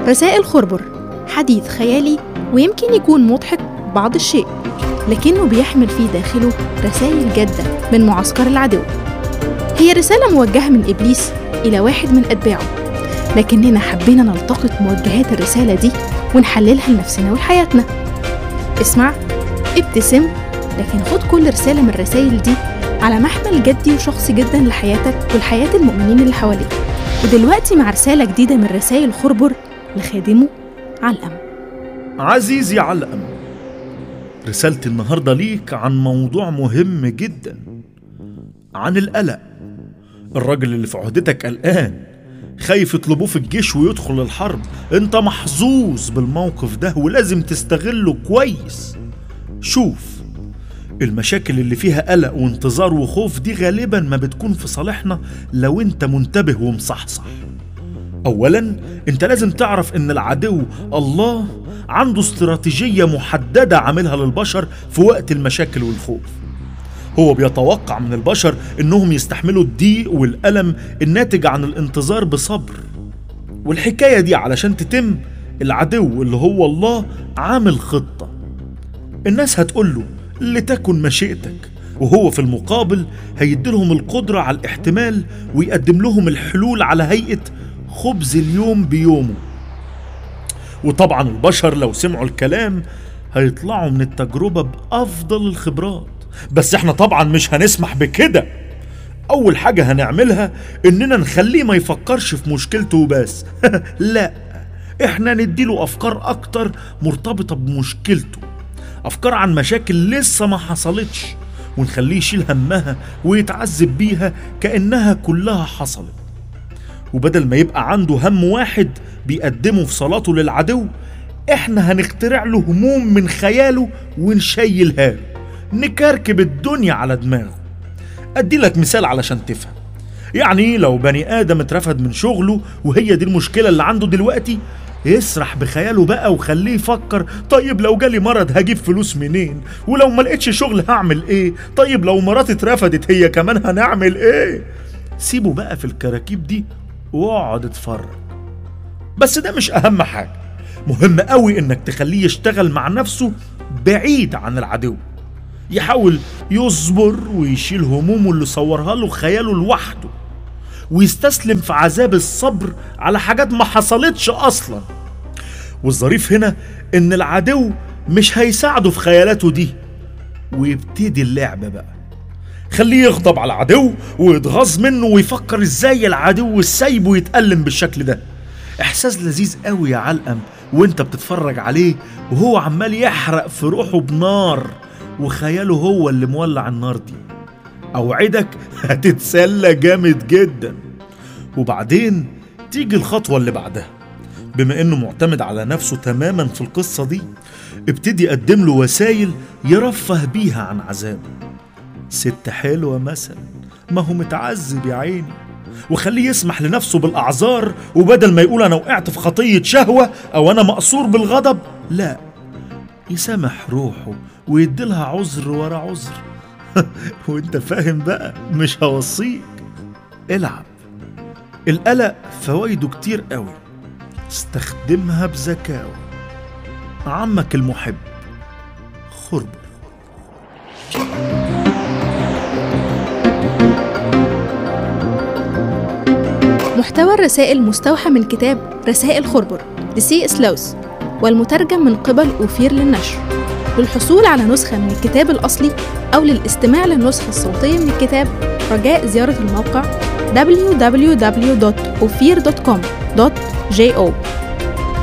رسائل خربر حديث خيالي ويمكن يكون مضحك بعض الشيء لكنه بيحمل في داخله رسائل جادة من معسكر العدو هي رسالة موجهة من إبليس إلى واحد من أتباعه لكننا حبينا نلتقط موجهات الرسالة دي ونحللها لنفسنا ولحياتنا اسمع ابتسم لكن خد كل رسالة من الرسائل دي على محمل جدي وشخصي جدا لحياتك ولحياة المؤمنين اللي حواليك ودلوقتي مع رسالة جديدة من رسائل خربر لخادمه علقم عزيزي علقم رسالتي النهاردة ليك عن موضوع مهم جدا عن القلق الراجل اللي في عهدتك قلقان خايف يطلبوه في الجيش ويدخل الحرب انت محظوظ بالموقف ده ولازم تستغله كويس شوف المشاكل اللي فيها قلق وانتظار وخوف دي غالبا ما بتكون في صالحنا لو انت منتبه ومصحصح اولا انت لازم تعرف ان العدو الله عنده استراتيجية محددة عاملها للبشر في وقت المشاكل والخوف هو بيتوقع من البشر انهم يستحملوا الضيق والألم الناتج عن الانتظار بصبر والحكاية دي علشان تتم العدو اللي هو الله عامل خطة الناس هتقوله لتكن مشيئتك وهو في المقابل هيديلهم القدرة على الاحتمال ويقدم لهم الحلول على هيئة خبز اليوم بيومه وطبعا البشر لو سمعوا الكلام هيطلعوا من التجربة بأفضل الخبرات بس احنا طبعا مش هنسمح بكده أول حاجة هنعملها إننا نخليه ما يفكرش في مشكلته وبس لا احنا نديله أفكار أكتر مرتبطة بمشكلته أفكار عن مشاكل لسه ما حصلتش ونخليه يشيل همها ويتعذب بيها كأنها كلها حصلت وبدل ما يبقى عنده هم واحد بيقدمه في صلاته للعدو احنا هنخترع له هموم من خياله ونشيلها له نكركب الدنيا على دماغه ادي لك مثال علشان تفهم يعني لو بني ادم اترفد من شغله وهي دي المشكله اللي عنده دلوقتي يسرح بخياله بقى وخليه يفكر طيب لو جالي مرض هجيب فلوس منين ولو ما لقيتش شغل هعمل ايه طيب لو مراتي اترفدت هي كمان هنعمل ايه سيبه بقى في الكراكيب دي واقعد اتفرج بس ده مش اهم حاجه مهم قوي انك تخليه يشتغل مع نفسه بعيد عن العدو يحاول يصبر ويشيل همومه اللي صورها له خياله لوحده ويستسلم في عذاب الصبر على حاجات ما حصلتش اصلا والظريف هنا ان العدو مش هيساعده في خيالاته دي ويبتدي اللعبة بقى خليه يغضب على العدو ويتغاظ منه ويفكر ازاي العدو سايبه يتألم بالشكل ده احساس لذيذ قوي يا علقم وانت بتتفرج عليه وهو عمال يحرق في روحه بنار وخياله هو اللي مولع النار دي اوعدك هتتسلى جامد جدا وبعدين تيجي الخطوة اللي بعدها بما انه معتمد على نفسه تماما في القصة دي ابتدي قدم له وسايل يرفه بيها عن عذابه ست حلوة مثلا ما هو متعذب يا عيني وخليه يسمح لنفسه بالأعذار وبدل ما يقول أنا وقعت في خطية شهوة أو أنا مقصور بالغضب لا يسامح روحه ويديلها عذر ورا عذر وانت فاهم بقى مش هوصيك العب القلق فوائده كتير قوي استخدمها بذكاوة عمك المحب خربر محتوى الرسائل مستوحى من كتاب رسائل خربر لسي سلوس والمترجم من قبل أوفير للنشر للحصول على نسخة من الكتاب الأصلي أو للاستماع للنسخة الصوتية من الكتاب رجاء زيارة الموقع www.ophir.com.jo